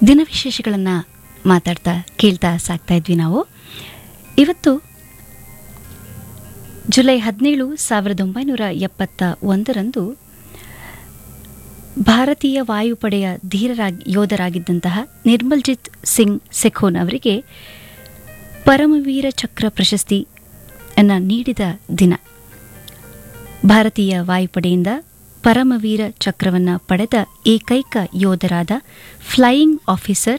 ದಿನವಿಶೇಷಗಳನ್ನು ಮಾತಾಡ್ತಾ ಕೇಳ್ತಾ ಸಾಕ್ತಾ ಇದ್ವಿ ನಾವು ಇವತ್ತು ಜುಲೈ ಹದಿನೇಳು ಸಾವಿರದ ಒಂಬೈನೂರ ಎಪ್ಪತ್ತ ಒಂದರಂದು ಭಾರತೀಯ ವಾಯುಪಡೆಯ ಧೀರರಾಗಿ ಯೋಧರಾಗಿದ್ದಂತಹ ನಿರ್ಮಲ್ಜಿತ್ ಸಿಂಗ್ ಸೆಖೋನ್ ಅವರಿಗೆ ಪರಮವೀರ ಚಕ್ರ ಪ್ರಶಸ್ತಿ ಅನ್ನ ನೀಡಿದ ದಿನ ಭಾರತೀಯ ವಾಯುಪಡೆಯಿಂದ ಪರಮವೀರ ಚಕ್ರವನ್ನು ಪಡೆದ ಏಕೈಕ ಯೋಧರಾದ ಫ್ಲೈಯಿಂಗ್ ಆಫೀಸರ್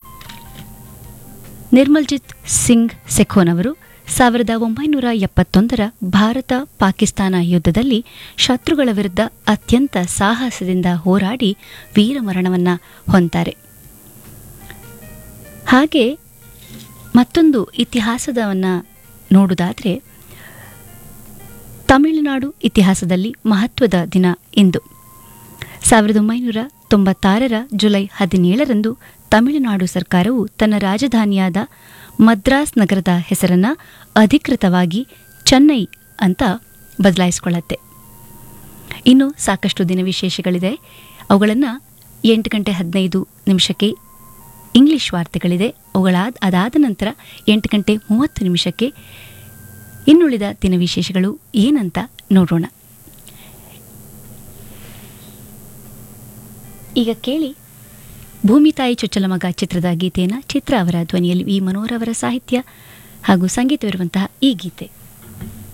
ನಿರ್ಮಲ್ಜಿತ್ ಸಿಂಗ್ ಸೆಖೋನ್ ಅವರು ಸಾವಿರದ ಒಂಬೈನೂರ ಎಪ್ಪತ್ತೊಂದರ ಭಾರತ ಪಾಕಿಸ್ತಾನ ಯುದ್ಧದಲ್ಲಿ ಶತ್ರುಗಳ ವಿರುದ್ಧ ಅತ್ಯಂತ ಸಾಹಸದಿಂದ ಹೋರಾಡಿ ವೀರಮರಣವನ್ನು ಹೊಂತಾರೆ ಹಾಗೆ ಮತ್ತೊಂದು ಇತಿಹಾಸದವನ್ನು ನೋಡುವುದಾದರೆ ತಮಿಳುನಾಡು ಇತಿಹಾಸದಲ್ಲಿ ಮಹತ್ವದ ದಿನ ಇಂದು ಸಾವಿರದ ಒಂಬೈನೂರ ತೊಂಬತ್ತಾರರ ಜುಲೈ ಹದಿನೇಳರಂದು ತಮಿಳುನಾಡು ಸರ್ಕಾರವು ತನ್ನ ರಾಜಧಾನಿಯಾದ ಮದ್ರಾಸ್ ನಗರದ ಹೆಸರನ್ನು ಅಧಿಕೃತವಾಗಿ ಚೆನ್ನೈ ಅಂತ ಬದಲಾಯಿಸಿಕೊಳ್ಳುತ್ತೆ ಇನ್ನು ಸಾಕಷ್ಟು ದಿನ ವಿಶೇಷಗಳಿದೆ ಅವುಗಳನ್ನು ಎಂಟು ಗಂಟೆ ಹದಿನೈದು ನಿಮಿಷಕ್ಕೆ ಇಂಗ್ಲಿಷ್ ವಾರ್ತೆಗಳಿದೆ ಅವುಗಳಾದ ಅದಾದ ನಂತರ ಎಂಟು ಗಂಟೆ ಮೂವತ್ತು ನಿಮಿಷಕ್ಕೆ ಇನ್ನುಳಿದ ದಿನ ವಿಶೇಷಗಳು ಏನಂತ ನೋಡೋಣ ಈಗ ಕೇಳಿ ಭೂಮಿ ತಾಯಿ ಚೊಚ್ಚಲ ಮಗ ಚಿತ್ರದ ಗೀತೆಯನ್ನು ಚಿತ್ರ ಅವರ ಧ್ವನಿಯಲ್ಲಿ ವಿ ಮನೋಹರ್ ಅವರ ಸಾಹಿತ್ಯ ಹಾಗೂ ಸಂಗೀತವಿರುವಂತಹ ಈ ಗೀತೆ